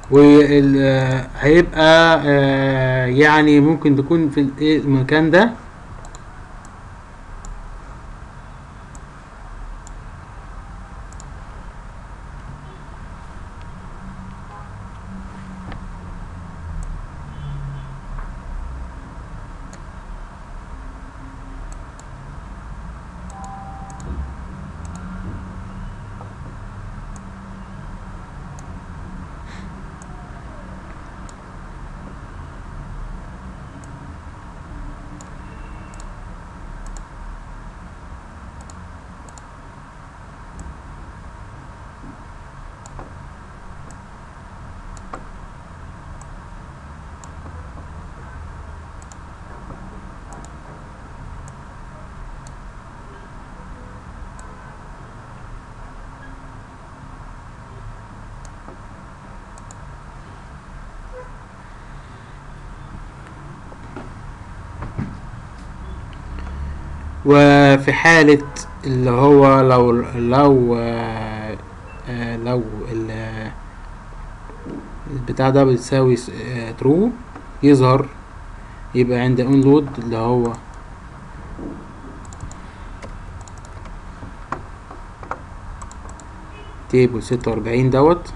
وهيبقى يعني ممكن تكون في الإيه المكان ده وفي حالة اللي هو لو لو آه، آه، لو ال- البتاع ده بتساوي ترو يظهر يبقى عند انلود اللي هو تيبل ستة وأربعين دوت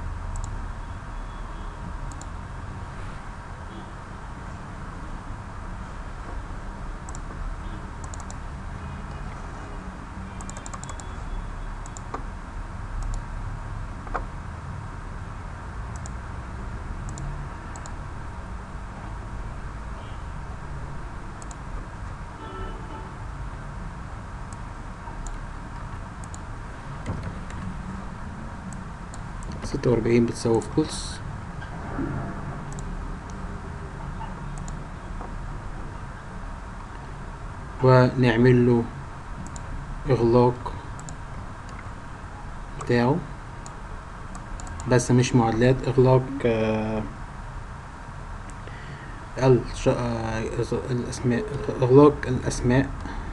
ستة وأربعين بتساوي فولس ونعمل له إغلاق بتاعه بس مش معادلات إغلاق آه الش- آه، الأسماء إغلاق الأسماء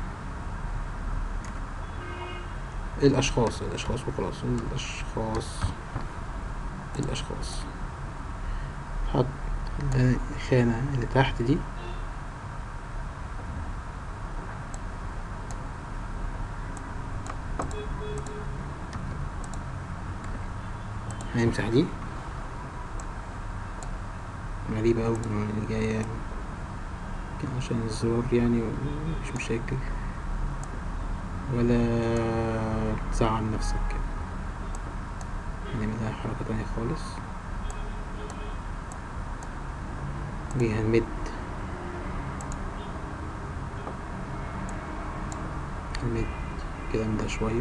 الأشخاص الأشخاص وخلاص الأشخاص الأشخاص حط الخانة اللي تحت دي هنمسح دي غريبة أوي اللي جاية كان عشان الزرار يعني مش مشاكل ولا تزعل نفسك كده هنعملها حركة تانية خالص وهنمد هنمد الكلام ده شوية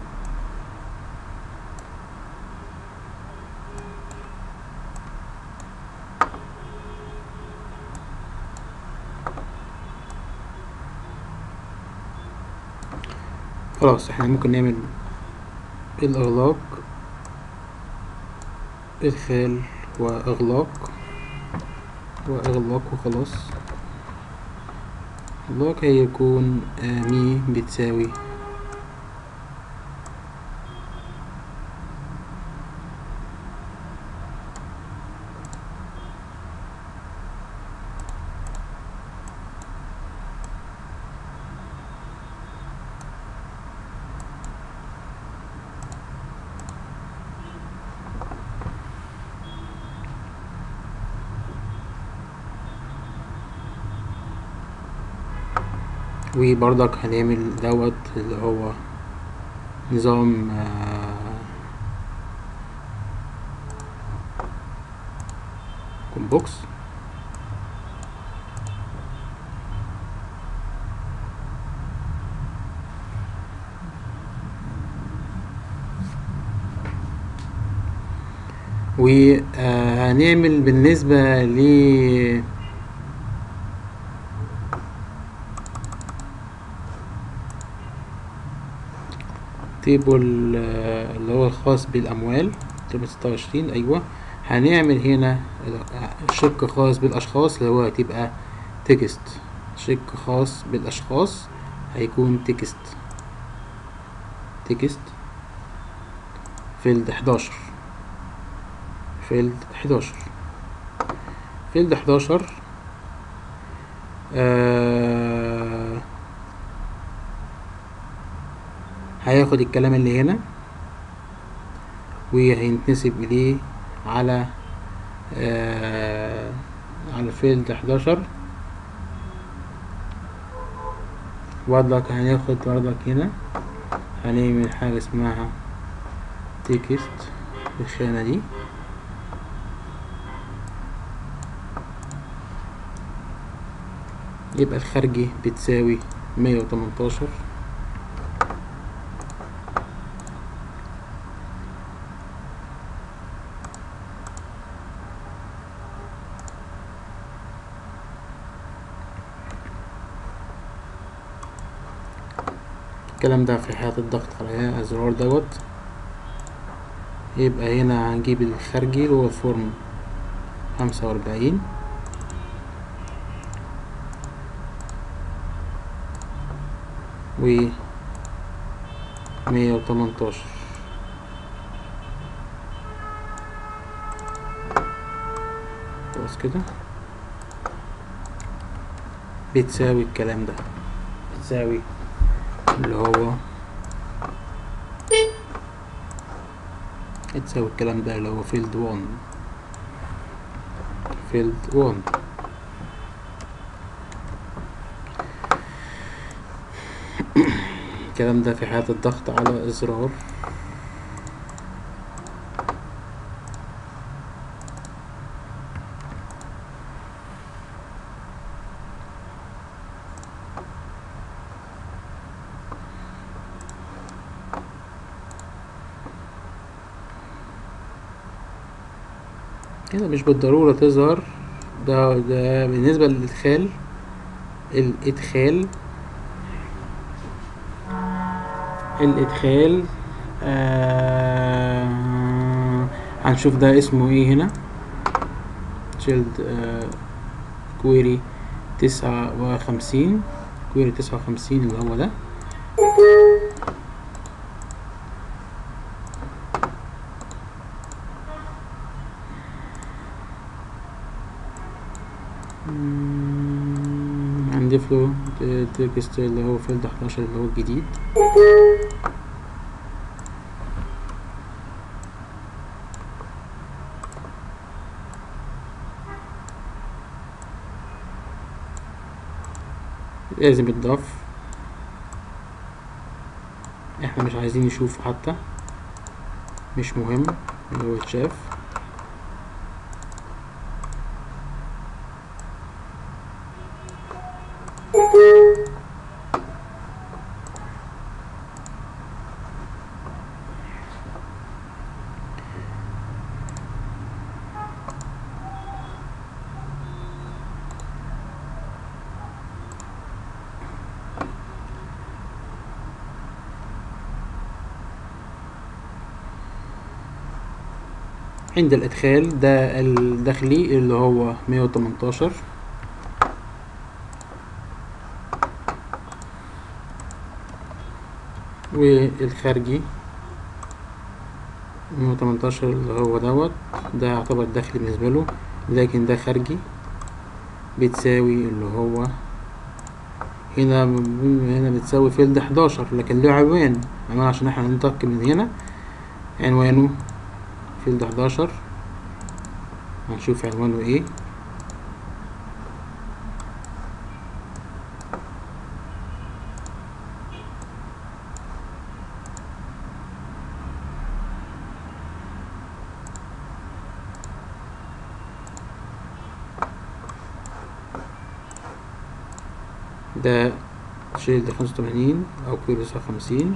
خلاص احنا ممكن نعمل الإغلاق إدخال وإغلاق وإغلاق وخلاص إغلاق هيكون آه، مي بتساوي وبرضك هنعمل دوت اللي هو نظام كومبوكس وهنعمل بالنسبة ل تيبل آه، اللي هو الخاص بالأموال تيبل ستة وعشرين أيوة هنعمل هنا شق خاص بالأشخاص اللي هو هتبقى تكست شق خاص بالأشخاص هيكون تكست تكست فيلد حداشر في فيلد حداشر فيلد حداشر آه هياخد الكلام اللي هنا وهينتسب إليه على آه على فيلد حداشر برضك هناخد برضك هنا هنعمل حاجة اسمها تكست الخانة دي يبقى الخارجي بتساوي مية وتمنتاشر الكلام ده في حالة الضغط على الزرار دوت يبقى هنا هنجيب الخارجي اللي هو الفورم خمسة وأربعين و مية وتمنتاشر خلاص كده بتساوي الكلام ده بتساوي اللي هو تساوي الكلام ده اللي هو فيلد 1 فيلد 1 الكلام ده في حالة الضغط على الزرار هنا مش بالضرورة تظهر ده ده بالنسبة للإدخال الإدخال الإدخال آه هنشوف ده اسمه ايه هنا شيلد آه كويري تسعة وخمسين كويري تسعة وخمسين اللي هو ده هنضيف له تكست اللي هو فيلد 11 اللي هو الجديد لازم يتضاف احنا مش عايزين نشوفه حتى مش مهم اللي هو يتشاف عند الإدخال ده الداخلي اللي هو مية وتمنتاشر والخارجي مية وتمنتاشر اللي هو دوت ده يعتبر داخلي بالنسبة له لكن ده خارجي بتساوي اللي هو هنا هنا بتساوي فيلد حداشر لكن له عنوان عنوان عشان احنا ننتقل من هنا عنوانه فيلد حداشر هنشوف عنوانه ايه ده شيلد خمسة وتمانين أو كيلو تسعة وخمسين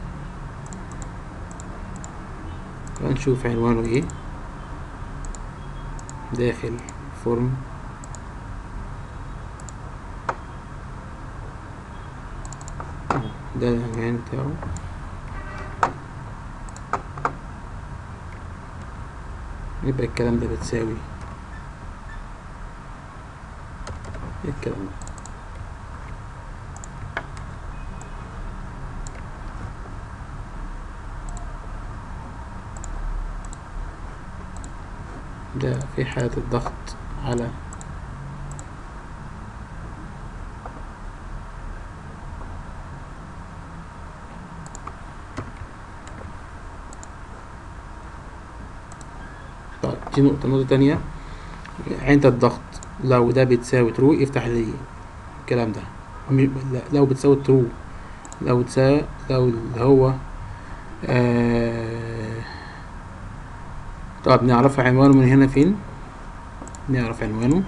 هنشوف عنوانه ايه داخل فورم ده العنوان بتاعه يبقى الكلام ده بتساوي الكلام ده ده في حالة الضغط على طيب دي نقطة نقطة تانية عند الضغط لو ده بتساوي ترو يفتح لي الكلام ده م- لا، لو بتساوي ترو لو تساوي لو اللي هو آه طب نعرف عنوانه من هنا فين نعرف عنوانه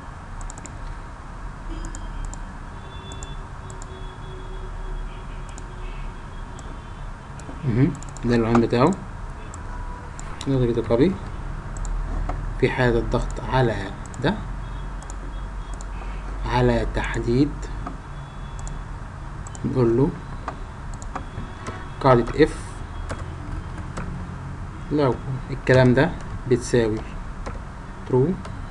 مهم. ده العنوان بتاعه نضغط كده كوبي في حالة الضغط على ده على تحديد نقول له قاعدة اف لو الكلام ده بتساوي true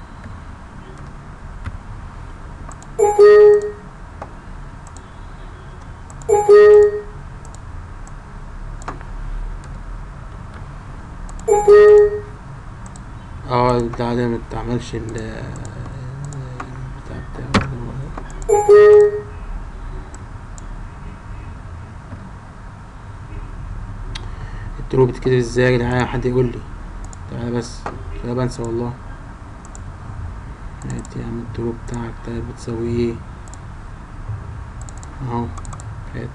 اه البتاع ده متعملش ال البتاع بتاعه اللي هو ده. الترو بتتكتب ازاي يا جدعان حد يقول لي تعالى بس عشان أنا بنسى والله هات يا عم الترو بتاعك ده بتساوي ايه اهو هات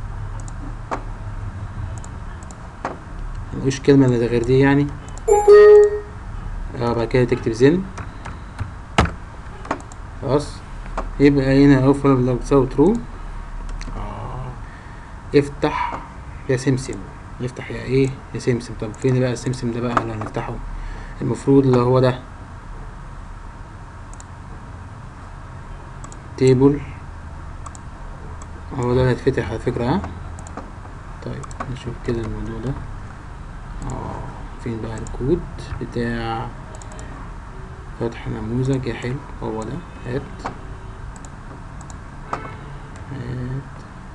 ملقوش كلمة إلا غير دي يعني اه بعد كده تكتب زن خلاص يبقى هنا اوفر لو تساوي ترو اه افتح يا سمسم يفتح يا ايه يا سمسم طب فين بقى السمسم ده بقى اللي هنفتحه المفروض اللي هو ده تيبل هو ده اللي هيتفتح على فكرة ها طيب نشوف كده الموضوع ده اه فين بقى الكود بتاع فتح نموذج يا حلو هو ده هات هات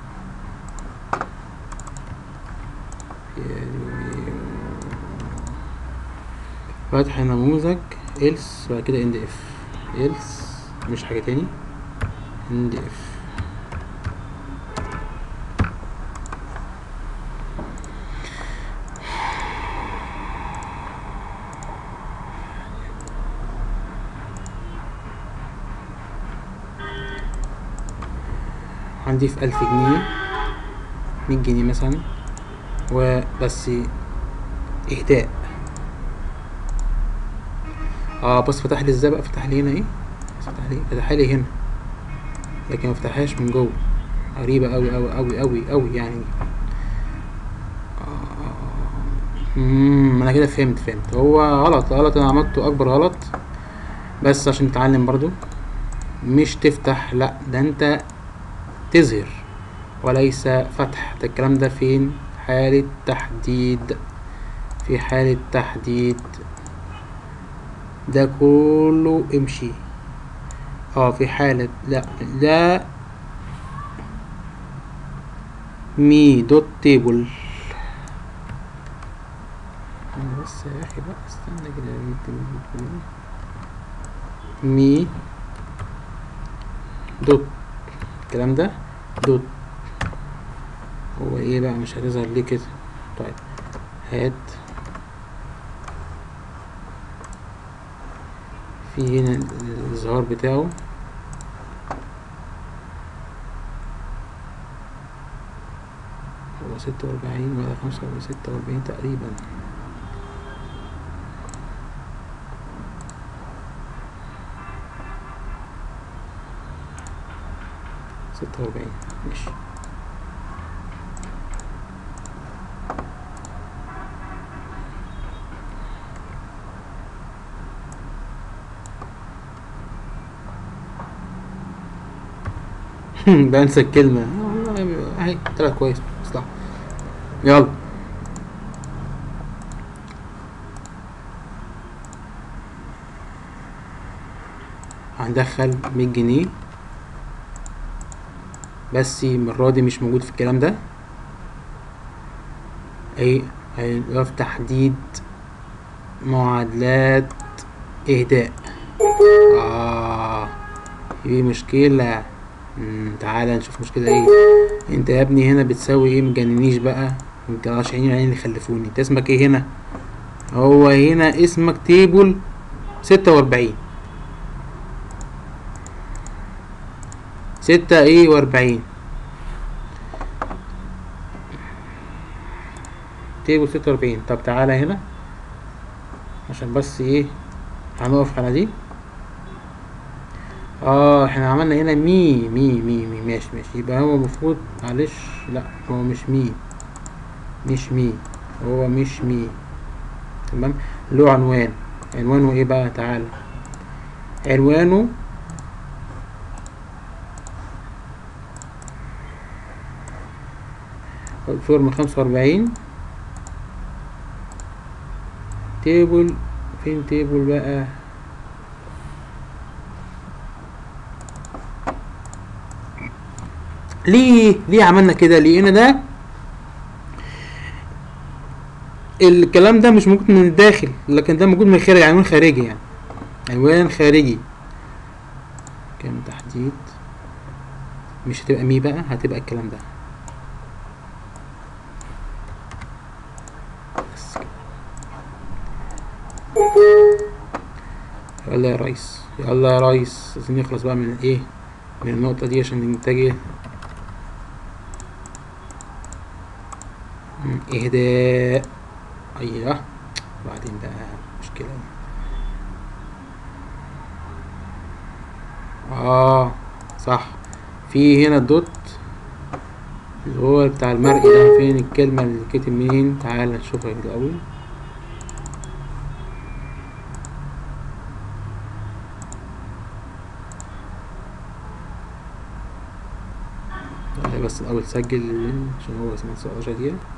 فتح نموذج else بعد كده end if else مش حاجة تاني end if هنضيف ألف جنيه مية جنيه مثلا وبس إهداء اه بص فتح لي ازاي بقى فتح لي هنا ايه فتح لي فتح لي هنا لكن ما فتحهاش من جوه غريبة أوي أوي أوي أوي أوي يعني امم انا كده فهمت فهمت هو غلط غلط انا عملته اكبر غلط بس عشان تتعلم برضو مش تفتح لا ده انت تظهر وليس فتح ده الكلام ده فين حالة تحديد في حالة تحديد ده كله امشي اه في حالة لا لا مي دوت تيبل بس يا اخي بقى استنى كده مي دوت الكلام ده دوت هو ايه بقى مش هتظهر ليه كده طيب هات في هنا الإظهار بتاعه هو ستة وأربعين ولا خمسة ولا ستة وأربعين تقريبا ستة وأربعين ماشي بنسى الكلمة والله اهي طلع كويس مصلحة يلا هندخل مية جنيه بس المرة دي مش موجود في الكلام ده اي هيبقى في تحديد معادلات اهداء اه في مشكلة مم، تعالى نشوف مشكلة ايه انت يا ابني هنا بتسوي ايه مجننيش بقى متطلعش عيني عيني اللي خلفوني انت اسمك ايه هنا هو هنا اسمك تيبل ستة واربعين ستة ايه واربعين تيبل ستة واربعين طب تعالى هنا عشان بس ايه هنقف على دي اه احنا عملنا هنا مي مي مي مي ماشي ماشي يبقى هو المفروض معلش لا هو مش مي مش مي هو مش مي تمام له عنوان عنوانه ايه بقى تعالى عنوانه فورم خمسة وأربعين تيبل فين تيبل بقى ليه ليه عملنا كده لان ده الكلام ده مش موجود من الداخل لكن ده موجود من الخارج عنوان خارجي يعني عنوان خارجي كام تحديد مش هتبقى مي بقى هتبقى الكلام ده بس كده. يلا يا ريس يلا يا ريس عايزين نخلص بقى من ايه من النقطة دي عشان نتجه مم، إهداء أيوه وبعدين بقى مشكلة آه صح في هنا الدوت اللي هو بتاع المرئي ده فين الكلمة اللي كتب منين تعال نشوفها الأول تعالى بس الأول سجل عشان هو اسمه 19 دقيقة